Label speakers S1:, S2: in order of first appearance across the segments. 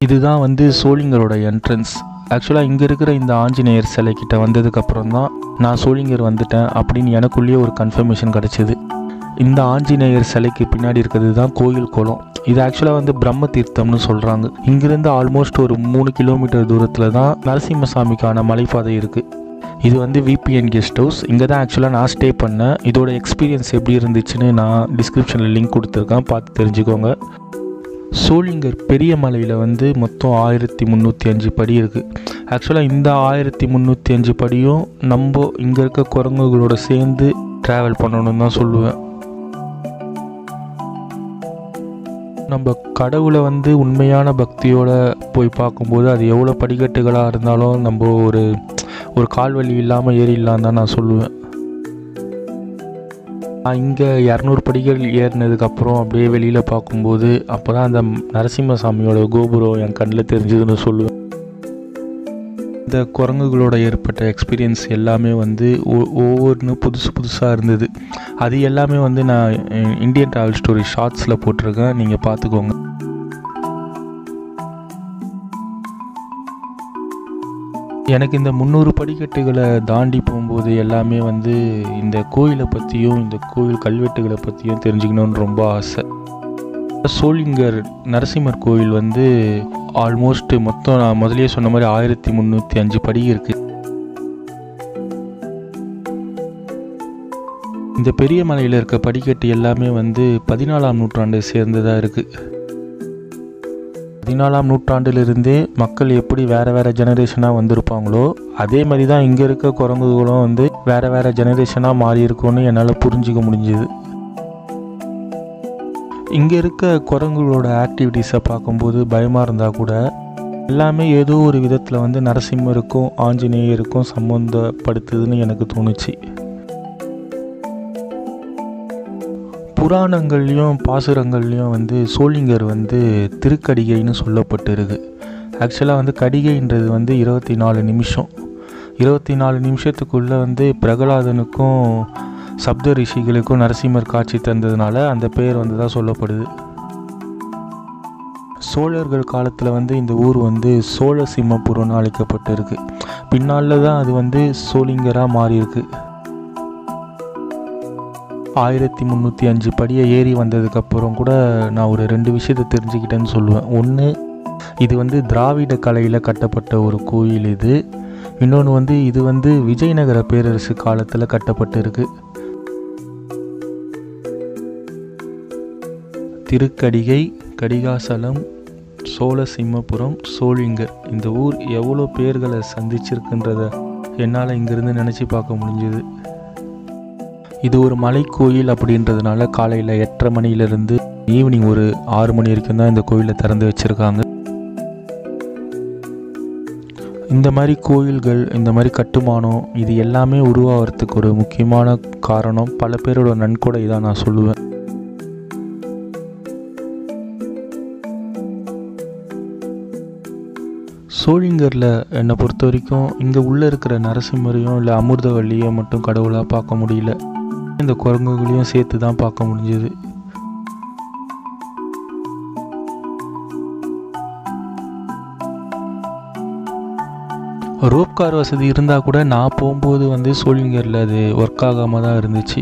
S1: இதுதான் வந்து சோளிங்கரோட என்ட்ரன்ஸ் ஆக்சுவலாக இங்கே இருக்கிற இந்த ஆஞ்சநேயர் சிலைக்கிட்ட வந்ததுக்கப்புறம் தான் நான் சோளிங்கர் வந்துட்டேன் அப்படின்னு எனக்குள்ளேயே ஒரு கன்ஃபர்மேஷன் கிடச்சிது இந்த ஆஞ்சநேயர் சிலைக்கு பின்னாடி இருக்கிறது தான் கோயில் குளம் இது ஆக்சுவலாக வந்து பிரம்ம தீர்த்தம்னு சொல்கிறாங்க இங்கிருந்து ஆல்மோஸ்ட் ஒரு மூணு கிலோமீட்டர் தூரத்தில் தான் நரசிம்மசாமிக்கான மலைப்பாதை இருக்குது இது வந்து விபிஎன் கெஸ்ட் ஹவுஸ் இங்கே தான் ஆக்சுவலாக நான் ஸ்டே பண்ணேன் இதோட எக்ஸ்பீரியன்ஸ் எப்படி இருந்துச்சுன்னு நான் டிஸ்கிரிப்ஷனில் லிங்க் கொடுத்துருக்கேன் பார்த்து தெரிஞ்சுக்கோங்க சோளிங்கர் பெரிய மலையில் வந்து மொத்தம் ஆயிரத்தி முந்நூற்றி அஞ்சு படி இருக்குது ஆக்சுவலாக இந்த ஆயிரத்தி முந்நூற்றி அஞ்சு படியும் நம்ம இங்கே இருக்க குரங்குகளோட சேர்ந்து ட்ராவல் பண்ணணும்னு தான் சொல்லுவேன் நம்ம கடவுளை வந்து உண்மையான பக்தியோட போய் பார்க்கும்போது அது எவ்வளோ படிக்கட்டுகளாக இருந்தாலும் நம்ம ஒரு ஒரு கால்வழி இல்லாமல் ஏறிடலாம் தான் நான் சொல்லுவேன் நான் இங்கே இரநூறு படிகள் ஏறினதுக்கப்புறம் அப்படியே வெளியில் பார்க்கும்போது அப்போ தான் அந்த நரசிம்மசாமியோட கோபுரம் என் கண்ணில் தெரிஞ்சதுன்னு சொல்லுவேன் இந்த குரங்குகளோட ஏற்பட்ட எக்ஸ்பீரியன்ஸ் எல்லாமே வந்து ஒ- ஒவ்வொன்று புதுசு புதுசாக இருந்தது அது எல்லாமே வந்து நான் இந்தியன் ட்ராவல் ஸ்டோரி ஷார்ட்ஸில் போட்டிருக்கேன் நீங்கள் பார்த்துக்கோங்க எனக்கு இந்த முந்நூறு படிக்கட்டுகளை தாண்டி போகும்போது எல்லாமே வந்து இந்த கோயிலை பற்றியும் இந்த கோயில் கல்வெட்டுகளை பற்றியும் தெரிஞ்சுக்கணுன்னு ரொம்ப ஆசை சோளிங்கர் நரசிம்மர் கோயில் வந்து ஆல்மோஸ்ட் மொத்தம் நான் முதலியே சொன்ன மாதிரி ஆயிரத்தி முந்நூற்றி அஞ்சு படி இருக்குது இந்த பெரிய மலையில் இருக்க படிக்கட்டு எல்லாமே வந்து பதினாலாம் நூற்றாண்டை சேர்ந்ததாக இருக்குது பதினாலாம் நூற்றாண்டிலிருந்தே மக்கள் எப்படி வேறு வேறு ஜெனரேஷனாக வந்திருப்பாங்களோ அதே மாதிரி தான் இங்கே இருக்க குரங்குகளும் வந்து வேறு வேறு ஜெனரேஷனாக மாறி இருக்கும்னு என்னால் புரிஞ்சிக்க முடிஞ்சுது இங்கே இருக்க குரங்குகளோட ஆக்டிவிட்டீஸை பார்க்கும்போது பயமாக இருந்தால் கூட எல்லாமே ஏதோ ஒரு விதத்தில் வந்து நரசிம்மருக்கும் ஆஞ்சநேயருக்கும் சம்மந்தப்படுத்துதுன்னு எனக்கு தோணுச்சு புராணங்கள்லேயும் பாசுரங்கள்லேயும் வந்து சோளிங்கர் வந்து திருக்கடிகைன்னு சொல்லப்பட்டிருக்கு ஆக்சுவலாக வந்து கடிகைன்றது வந்து இருபத்தி நாலு நிமிஷம் இருபத்தி நாலு நிமிஷத்துக்குள்ளே வந்து பிரகலாதனுக்கும் சப்த ரிஷிகளுக்கும் நரசிம்மர் காட்சி தந்ததுனால அந்த பேர் வந்து தான் சொல்லப்படுது சோழர்கள் காலத்தில் வந்து இந்த ஊர் வந்து சோழ சிம்மபுரம்னு அழைக்கப்பட்டிருக்கு பின்னால் தான் அது வந்து சோளிங்கராக மாறியிருக்கு ஆயிரத்தி முந்நூற்றி அஞ்சு படியை ஏறி வந்ததுக்கப்புறம் கூட நான் ஒரு ரெண்டு விஷயத்தை தெரிஞ்சுக்கிட்டேன்னு சொல்லுவேன் ஒன்று இது வந்து திராவிட கலையில் கட்டப்பட்ட ஒரு கோயில் இது இன்னொன்று வந்து இது வந்து விஜயநகர பேரரசு காலத்தில் கட்டப்பட்டிருக்கு திருக்கடிகை கடிகாசலம் சோழசிம்மபுரம் சோழிங்கர் இந்த ஊர் எவ்வளோ பேர்களை சந்திச்சிருக்குன்றத என்னால் இங்கேருந்து நினச்சி பார்க்க முடிஞ்சுது இது ஒரு மலைக்கோயில் அப்படின்றதுனால காலையில் எட்டரை மணியிலிருந்து ஈவினிங் ஒரு ஆறு மணி வரைக்கும் தான் இந்த கோயிலை திறந்து வச்சுருக்காங்க இந்த மாதிரி கோயில்கள் இந்த மாதிரி கட்டுமானம் இது எல்லாமே உருவாகிறதுக்கு ஒரு முக்கியமான காரணம் பல பேரோட நன்கொடை தான் நான் சொல்லுவேன் சோழிங்கரில் என்னை பொறுத்த வரைக்கும் இங்கே உள்ளே இருக்கிற நரசிம்மரையும் இல்லை அமிர்தவல்லியோ மட்டும் கடவுளாக பார்க்க முடியல இந்த குரங்குகளையும் சேர்த்து தான் பார்க்க முடிஞ்சது ரோப் கார் வசதி இருந்தால் கூட நான் போகும்போது வந்து சோழிங்கரில் அது ஒர்க் ஆகாமல் தான் இருந்துச்சு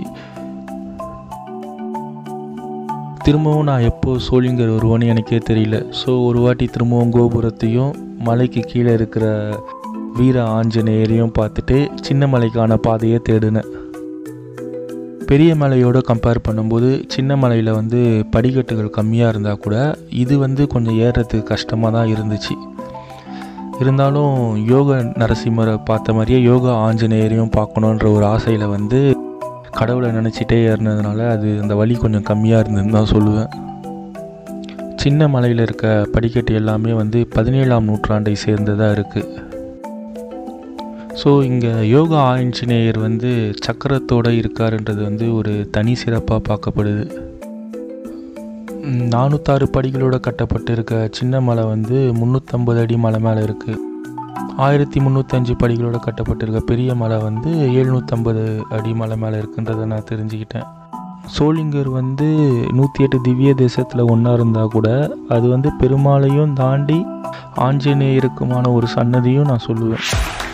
S1: திரும்பவும் நான் எப்போ சோழிங்கர் வருவேன்னு எனக்கே தெரியல ஸோ ஒரு வாட்டி திரும்பவும் கோபுரத்தையும் மலைக்கு கீழே இருக்கிற வீர ஆஞ்சநேயரையும் பார்த்துட்டு சின்ன மலைக்கான பாதையை தேடினேன் பெரிய மலையோட கம்பேர் பண்ணும்போது சின்ன மலையில் வந்து படிக்கட்டுகள் கம்மியாக இருந்தால் கூட இது வந்து கொஞ்சம் ஏறுறதுக்கு கஷ்டமாக தான் இருந்துச்சு இருந்தாலும் யோக நரசிம்மரை பார்த்த மாதிரியே யோகா ஆஞ்சநேயரையும் பார்க்கணுன்ற ஒரு ஆசையில் வந்து கடவுளை நினச்சிட்டே ஏறினதுனால அது அந்த வழி கொஞ்சம் கம்மியாக இருந்ததுன்னு தான் சொல்லுவேன் சின்ன மலையில் இருக்க படிக்கட்டு எல்லாமே வந்து பதினேழாம் நூற்றாண்டை சேர்ந்ததாக இருக்குது ஸோ இங்கே யோகா ஆஞ்சநேயர் வந்து சக்கரத்தோடு இருக்காருன்றது வந்து ஒரு தனி சிறப்பாக பார்க்கப்படுது ம், நானூத்தாறு படிகளோட கட்டப்பட்டிருக்க சின்ன மலை வந்து முந்நூற்றம்பது அடி மலை மேலே இருக்குது ஆயிரத்தி முந்நூற்றஞ்சு படிகளோட கட்டப்பட்டிருக்க பெரிய மலை வந்து எழுநூற்றம்பது அடி மலை மேலே இருக்குன்றதை நான் தெரிஞ்சுக்கிட்டேன் சோளிங்கர் வந்து நூற்றி எட்டு திவ்ய தேசத்தில் ஒன்றா இருந்தால் கூட அது வந்து பெருமாளையும் தாண்டி ஆஞ்சநேயருக்குமான ஒரு சன்னதியும் நான் சொல்லுவேன்